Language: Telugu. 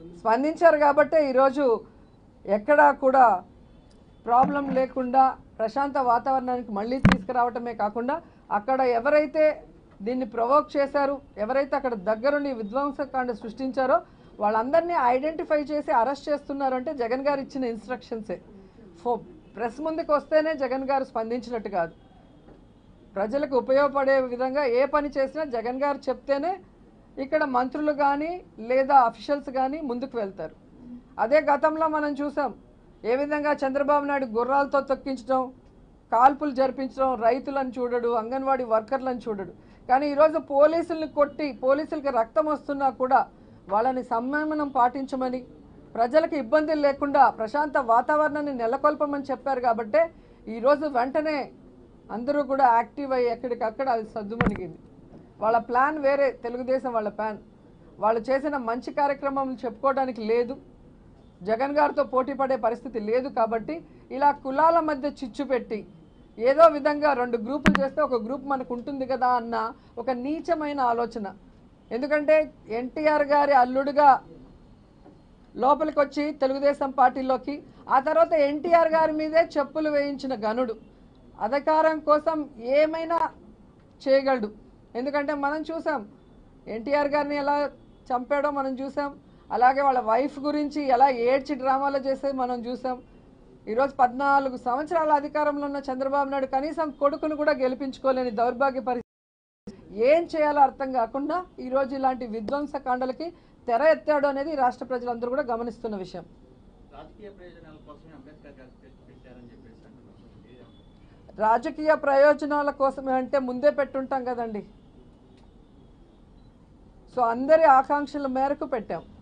స్పందించారు కాబట్టే ఈరోజు ఎక్కడా కూడా ప్రాబ్లం లేకుండా ప్రశాంత వాతావరణానికి మళ్ళీ తీసుకురావటమే కాకుండా అక్కడ ఎవరైతే దీన్ని ప్రొవోక్ చేశారు ఎవరైతే అక్కడ దగ్గరుండి విధ్వంసకాండ సృష్టించారో వాళ్ళందరినీ ఐడెంటిఫై చేసి అరెస్ట్ చేస్తున్నారు అంటే జగన్ గారు ఇచ్చిన ఇన్స్ట్రక్షన్సే ఫో ప్రెస్ ముందుకు వస్తేనే జగన్ గారు స్పందించినట్టు కాదు ప్రజలకు ఉపయోగపడే విధంగా ఏ పని చేసినా జగన్ గారు చెప్తేనే ఇక్కడ మంత్రులు కానీ లేదా అఫీషియల్స్ కానీ ముందుకు వెళ్తారు అదే గతంలో మనం చూసాం ఏ విధంగా చంద్రబాబు నాయుడు గుర్రాలతో తొక్కించడం కాల్పులు జరిపించడం రైతులను చూడడు అంగన్వాడీ వర్కర్లను చూడడు కానీ ఈరోజు పోలీసుల్ని కొట్టి పోలీసులకి రక్తం వస్తున్నా కూడా వాళ్ళని సంయమనం పాటించమని ప్రజలకు ఇబ్బందులు లేకుండా ప్రశాంత వాతావరణాన్ని నెలకొల్పమని చెప్పారు కాబట్టే ఈరోజు వెంటనే అందరూ కూడా యాక్టివ్ అయ్యి ఎక్కడికక్కడ అది సద్దుమణిగింది వాళ్ళ ప్లాన్ వేరే తెలుగుదేశం వాళ్ళ ప్లాన్ వాళ్ళు చేసిన మంచి కార్యక్రమాలు చెప్పుకోవడానికి లేదు జగన్ గారితో పోటీ పడే పరిస్థితి లేదు కాబట్టి ఇలా కులాల మధ్య చిచ్చు పెట్టి ఏదో విధంగా రెండు గ్రూపులు చేస్తే ఒక గ్రూప్ మనకు ఉంటుంది కదా అన్న ఒక నీచమైన ఆలోచన ఎందుకంటే ఎన్టీఆర్ గారి అల్లుడుగా లోపలికి వచ్చి తెలుగుదేశం పార్టీలోకి ఆ తర్వాత ఎన్టీఆర్ గారి మీదే చెప్పులు వేయించిన గనుడు అధికారం కోసం ఏమైనా చేయగలడు ఎందుకంటే మనం చూసాం ఎన్టీఆర్ గారిని ఎలా చంపాడో మనం చూసాం అలాగే వాళ్ళ వైఫ్ గురించి ఎలా ఏడ్చి డ్రామాలు చేసేది మనం చూసాం ఈరోజు పద్నాలుగు సంవత్సరాల అధికారంలో ఉన్న చంద్రబాబు నాయుడు కనీసం కొడుకును కూడా గెలిపించుకోలేని దౌర్భాగ్య పరిస్థితి ఏం చేయాలో అర్థం కాకుండా ఈరోజు ఇలాంటి విధ్వంసకాండలకి తెర ఎత్తాడు అనేది రాష్ట్ర ప్రజలందరూ కూడా గమనిస్తున్న విషయం రాజకీయ ప్రయోజనాల కోసమే అంబేద్కర్ గారు పెట్- పెట్టారని చెప్పేసి అంటున్నారు మీరేమంటారు? రాజకీయ ప్రయోజనాల కోసమే అంటే ముందే పెట్టుంటాం కదండి సో అందరి ఆకాంక్షల మేరకు పెట్టాం